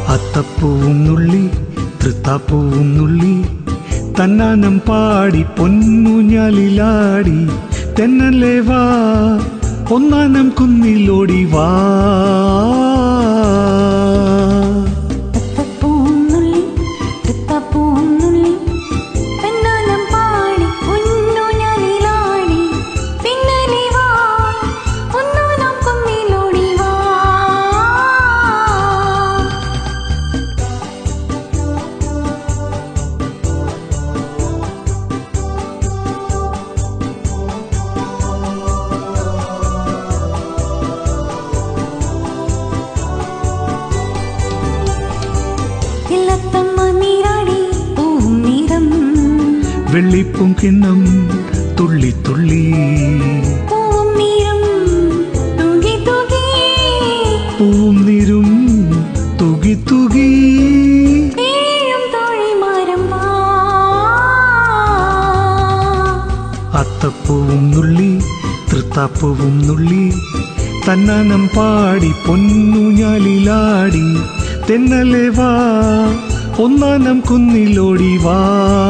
അത്തപ്പൂവും നുള്ളി തൃത്താപ്പൂവും നുള്ളി തന്നാനം പാടി പൊന്നുഞ്ഞാലിലാടി തെന്നല്ലേ വാ ഒന്നാനം കുന്നിലോടി വാ തത്തപ്പൂന്നുള്ളി തത്തപ്പൂന്നുള്ളി തന്നാനം പാടി പൊന്നൂഞ്ഞാലിലാടി പിന്നലെ വാ ഒന്നാനാം കുന്നിലോടി വാ ഇല്ലത്തമ്മ നീരാടി പൂവും നിറം വെള്ളിപ്പും കിണ്ണം തുള്ളി തുള്ളി പൂവും നിറം തൂകി തൂകി പൂവും നീരും തുകി തുകി വീഴും തോഴിമാരം വാ അത്തപ്പൂവും നുള്ളി തൃത്താപ്പൂവും നുള്ളി തന്നാനം പാടി പൊന്നുഞ്ഞാലിലാടി തെന്നലെ വാ ഒന്നാനം കുന്നിലോടി വാ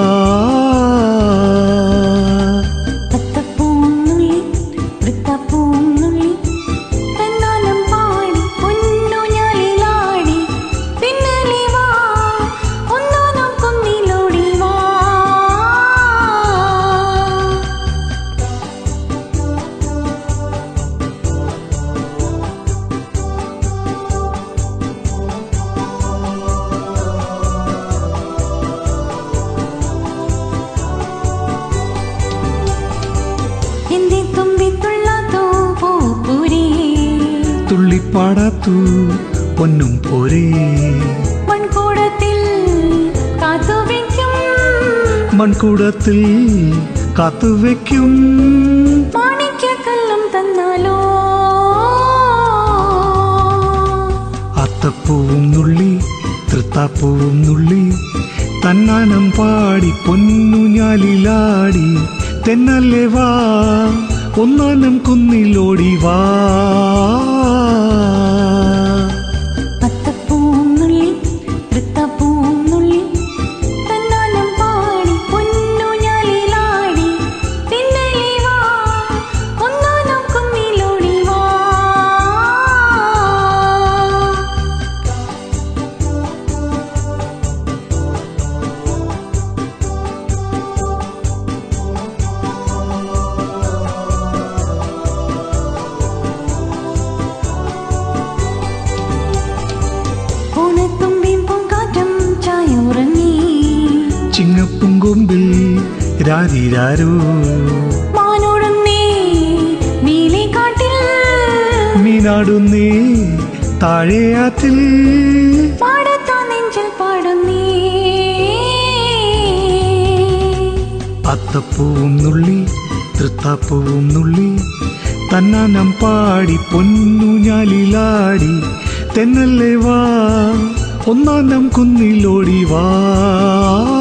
തത്തപ്പൂന്നുള്ളി തൃത്തപ്പൂന്നുള്ളി തന്നാനം പാടി പൊന്നൂഞ്ഞാലിലാടി പിന്നലെ വാ ഒന്നാനാം കുന്നിലോടി വാ എന്റെ തുമ്പിത്തുള്ളതോ പൂപ്പൂരേ തുള്ളിപ്പാടാത്തു പൊന്നും പോരേ മൺകൂടത്തിൽ കാത്തുവയ്ക്കും മൺകൂടത്തിൽ കാത്തുവെക്കും മാണിക്യക്കല്ലും തന്നാലോ അത്തപ്പൂവും നുള്ളി തൃത്താപ്പൂവും നുള്ളി തന്നാനം പാടി പൊന്നുഞ്ഞാലിലാടി തെന്നല്ലേ വാ ഒന്നാനം കുന്നിലോടി വാ അത്തപ്പൂന്നുള്ളി തൃത്തപ്പൂന്നുള്ളി തന്നാനം പാടി പൊന്നൂഞ്ഞാലിലാടി പിന്നലെ വാ ഒന്നാനം കുന്നിലോടി വാ ഓണത്തുമ്പിൻ പൂങ്കാറ്റം ചായുറങ്ങി ചിങ്ങപ്പുങ്കൊമ്പിൽ രാരിരാരോ മാനോടുന്നേ നീലേ കാട്ടിൽ മീനാടുന്നേ താഴെയാറ്റിൽ പാടത്താ നെഞ്ചിൽ പാടുന്നേ അത്തപ്പൂവും നുള്ളി തൃത്താപ്പൂവും നുള്ളി തന്നാനം പാടി പൊന്നുഞ്ഞാലിലാടി തെന്നല്ലേ വാ ഒന്നാനം കുന്നിലോടി വാ